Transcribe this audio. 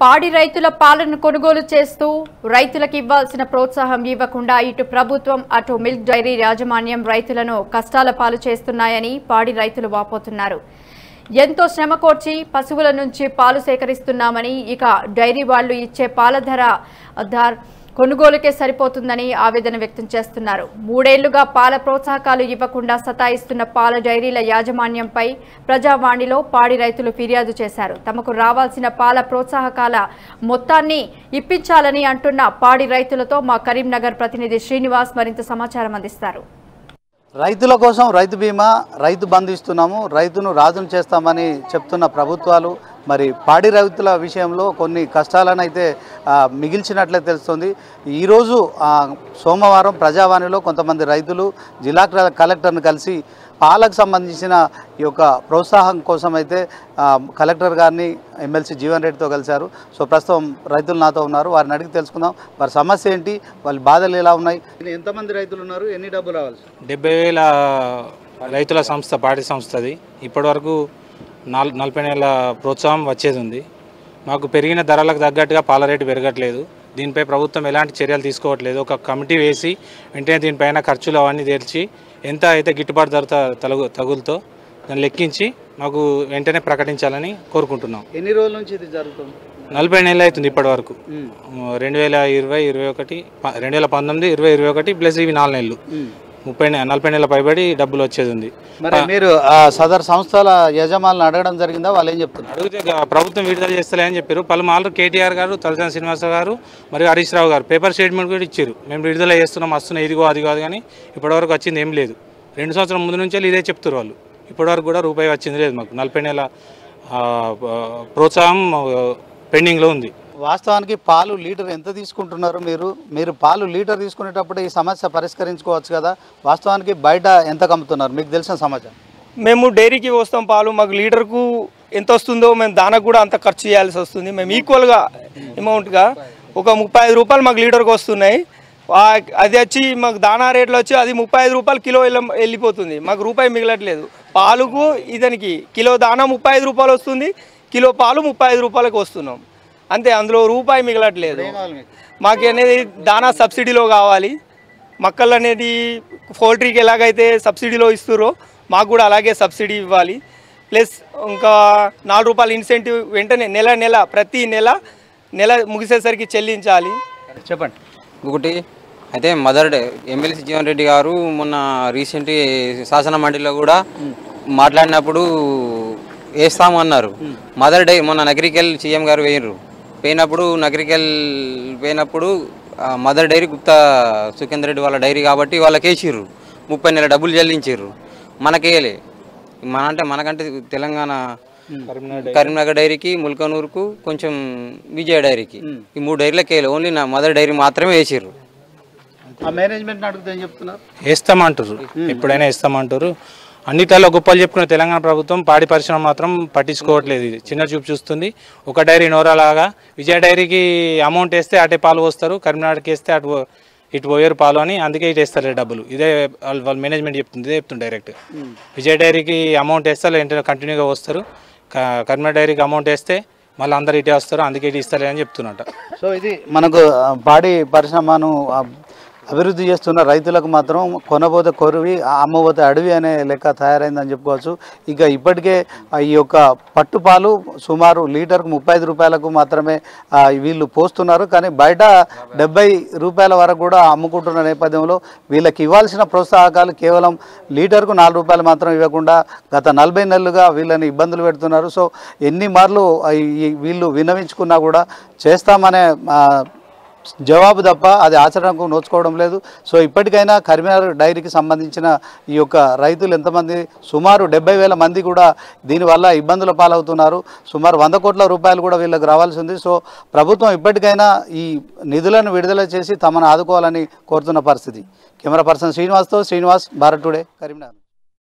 పాడి రైతుల పాలను కొనుగోలు చేస్తూ రైతులకు ఇవ్వాల్సిన ప్రోత్సాహం ఇవ్వకుండా ఇటు ప్రభుత్వం అటు మిల్క్ డైరీ యాజమాన్యం రైతులను కష్టాల పాలు చేస్తున్నాయని పాడి రైతులు వాపోతున్నారు ఎంతో శ్రమ కోర్చి పశువుల నుంచి పాలు సేకరిస్తున్నామని ఇక డైరీ వాళ్ళు ఇచ్చే పాల ధర ధర కొనుగోలుకే సరిపోతుందని ఆవేదన వ్యక్తం చేస్తున్నారు మూడేళ్లుగా పాల ప్రోత్సాహకాలు ఇవ్వకుండా సతాయిస్తున్న పాల డైరీల యాజమాన్యంపై ప్రజావాణిలో పాడి రైతులు ఫిర్యాదు చేశారు తమకు రావాల్సిన పాల ప్రోత్సాహకాల మొత్తాన్ని ఇప్పించాలని అంటున్న పాడి రైతులతో మా కరీంనగర్ ప్రతినిధి శ్రీనివాస్ మరింత సమాచారం అందిస్తారు రైతుల కోసం రైతు బీమా రైతు బంధు ఇస్తున్నాము రైతును రాజును చేస్తామని చెప్తున్న ప్రభుత్వాలు మరి పాడి రైతుల విషయంలో కొన్ని కష్టాలను అయితే ఆ, మిగిల్చినట్లే తెలుస్తుంది ఈరోజు ఆ, సోమవారం ప్రజావాణిలో కొంతమంది రైతులు జిల్లా కల- కలెక్టర్ను కలిసి పాలకు సంబంధించిన ఈ యొక్క ప్రోత్సాహం కోసం అయితే ఆ, కలెక్టర్ గారిని ఎమ్మెల్సీ జీవన్ రెడ్డితో కలిశారు సో ప్రస్తుతం రైతులు నాతో ఉన్నారు వారిని అడిగి తెలుసుకుందాం వారి సమస్య ఏంటి వాళ్ళ బాధలు ఎలా ఉన్నాయి ఎంతమంది రైతులు ఉన్నారు ఎన్ని డబ్బులు రావాలి డెబ్బై వేల రైతుల సంస్థ పార్టీ సంస్థది ఇప్పటివరకు నాల్ నలభై నెలల ప్రోత్సాహం వచ్చేది ఉంది మాకు పెరిగిన ధరలకు తగ్గట్టుగా పాల రేటు పెరగట్లేదు దీనిపై ప్రభుత్వం ఎలాంటి చర్యలు తీసుకోవట్లేదు ఒక కమిటీ వేసి వెంటనే దీనిపైన ఖర్చులు అవన్నీ తెరిచి ఎంత అయితే గిట్టుబాటు ధర త- తలుగు తగులుతో దాన్ని లెక్కించి మాకు వెంటనే ప్రకటించాలని కోరుకుంటున్నాం ఎన్ని రోజుల నుంచి ఇది జరుగుతుంది నలభై నెలలు అవుతుంది ఇప్పటి వరకు రెండు వేల ఇరవై ఇరవై ఒకటి ప- రెండు వేల పంతొమ్మిది ఇరవై ఇరవై ఒకటి ప్లస్ ఇవి నాలుగు నెలలు ముప్పై నె- నలభై నెలల పైబడి డబ్బులు వచ్చేది ఉంది మరి మీరు ఆ సదర్ సంస్థల యజమానులను అడగడం జరిగిందా వాళ్ళు ఏం చెప్తున్నారు అడిగితే గ- ప్రభుత్వం విడుదల చేస్తలే అని చెప్పారు పలుమార్లు కేటీఆర్ గారు తలసాని శ్రీనివాసరావు గారు మరియు హరీష్ రావు గారు పేపర్ స్టేట్మెంట్ కూడా ఇచ్చారు మేము విడుదల చేస్తున్నాం వస్తున్నాం ఇదిగో అది కాదు కానీ ఇప్పటివరకు వచ్చింది ఏం లేదు రెండు సంవత్సరం ముందు నుంచి ఇదే చెప్తారు వాళ్ళు ఇప్పటివరకు కూడా రూపాయి వచ్చింది లేదు మాకు నలభై నెలల ఆ, ఆ, ప్రోత్సాహం ఆ, పెండింగ్లో ఉంది వాస్తవానికి పాలు లీటర్ ఎంత తీసుకుంటున్నారు మీరు మీరు పాలు లీటర్ తీసుకునేటప్పుడు ఈ సమస్య పరిష్కరించుకోవచ్చు కదా వాస్తవానికి బయట ఎంత కమ్ముతున్నారు మీకు తెలిసిన సమాచారం మేము డైరీకి వస్తాం పాలు మాకు లీటర్కు ఎంత వస్తుందో మేము దానికి కూడా అంత ఖర్చు చేయాల్సి వస్తుంది మేము ఈక్వల్గా అమౌంట్గా ఒక ముప్పై ఐదు రూపాయలు మాకు లీటర్కి వస్తున్నాయి ఆ- అది వచ్చి మాకు దానా రేట్లు వచ్చి అది ముప్పై ఐదు రూపాయలు కిలో వెళ్ళ- వెళ్ళిపోతుంది మాకు రూపాయి మిగలట్లేదు పాలుకు ఇతనికి కిలో దానా ముప్పై ఐదు రూపాయలు వస్తుంది కిలో పాలు ముప్పై ఐదు రూపాయలకు వస్తున్నాం అంతే అందులో రూపాయి మిగలట్లేదు మాకు అనేది దానా సబ్సిడీలో కావాలి మక్కలు అనేది పౌల్ట్రీకి ఎలాగైతే సబ్సిడీలో ఇస్తురో మాకు కూడా అలాగే సబ్సిడీ ఇవ్వాలి ప్లస్ ఇంకా నాలుగు రూపాయల ఇన్సెంటివ్ వెంటనే నెల నెల ప్రతి నెల నెల ముగిసేసరికి చెల్లించాలి చెప్పండి ఒకటి అయితే mother day MLC Jeevan Reddy గారు మొన్న రీసెంట్ శాసన మండలిలో కూడా మాట్లాడినప్పుడు వేస్తాము అన్నారు మదర్ డే మొన్న నగరికల్ సీఎం గారు వేయరు పోయినప్పుడు నగరికల్ పోయినప్పుడు ఆ మదర్ డైరీ గుప్తా సుఖేందర్ రెడ్డి వాళ్ళ డైరీ కాబట్టి వాళ్ళకి వేసిర్రు ముప్పై నెలల డబ్బులు చెల్లించారు మనకేయలే మన అంటే మనకంటే తెలంగాణ కరీంనగర్ డైరీకి ముల్కనూరుకు కొంచెం విజయ డైరీకి ఈ మూడు డైరీలకు వేయలే ఓన్లీ నా మదర్ డైరీ మాత్రమే వేసిర్రు ఆ మేనేజ్మెంట్ అడిగితే ఏం చెప్తున్నారు వేస్తామంటారు ఎప్పుడైనా వేస్తామంటారు అన్నిటిలో గొప్పలు చెప్పుకునే తెలంగాణ ప్రభుత్వం పాడి పరిశ్రమ మాత్రం పట్టించుకోవట్లేదు ఇది చిన్న చూపు చూస్తుంది ఒక డైరీ నోరాలాగా విజయ డైరీకి అమౌంట్ వేస్తే అటే పాలు పోస్తారు కరీంనగర్కి వేస్తే అటు పో- ఇటు పోయారు పాలు అని అందుకే ఇటు వేస్తారు డబ్బులు ఇదే వాళ్ళ వాళ్ళ మేనేజ్మెంట్ చెప్తుంది ఇదే చెప్తుంది డైరెక్ట్ విజయ డైరీకి అమౌంట్ వేస్తే వెంటనే కంటిన్యూగా వస్తారు క- కరీంనగర్ డైరీకి అమౌంట్ వేస్తే మళ్ళీ అందరు ఇటే వస్తారు అందుకే ఇటు ఇస్తారు అని చెప్తున్నట్ట సో ఇది మనకు ఆ, పాడి పరిశ్రమను ఆ, అభివృద్ధి చేస్తున్న రైతులకు మాత్రం కొనబోతే కొరివి అమ్మబోతే అడవి అనే లెక్క తయారైందని చెప్పుకోవచ్చు ఇక ఇప్పటికే ఆ, ఈ యొక్క పట్టుపాలు సుమారు లీటర్కు ముప్పై ఐదు రూపాయలకు మాత్రమే ఆ, వీళ్ళు పోస్తున్నారు కానీ బయట డెబ్బై రూపాయల వరకు కూడా అమ్ముకుంటున్న నేపథ్యంలో వీళ్ళకి ఇవ్వాల్సిన ప్రోత్సాహకాలు కేవలం లీటర్కు నాలుగు రూపాయలు మాత్రం ఇవ్వకుండా గత నలభై నెలలుగా వీళ్ళని ఇబ్బందులు పెడుతున్నారు సో ఎన్ని మార్లు ఆ, ఈ వీళ్ళు విన్నవించుకున్నా కూడా చేస్తామనే ఆ, జవాబు తప్ప అది ఆచరణకు నోచుకోవడం లేదు సో ఇప్పటికైనా కరీంనగర్ డైరీకి సంబంధించిన ఈ యొక్క రైతులు ఎంతమంది సుమారు డెబ్బై వేల మంది కూడా దీనివల్ల ఇబ్బందుల పాలవుతున్నారు సుమారు వంద కోట్ల రూపాయలు కూడా వీళ్ళకి రావాల్సి ఉంది సో ప్రభుత్వం ఇప్పటికైనా ఈ నిధులను విడుదల చేసి తమను ఆదుకోవాలని కోరుతున్న పరిస్థితి కెమెరా పర్సన్ శ్రీనివాస్తో శ్రీనివాస్ భారత్ టుడే కరీంనగర్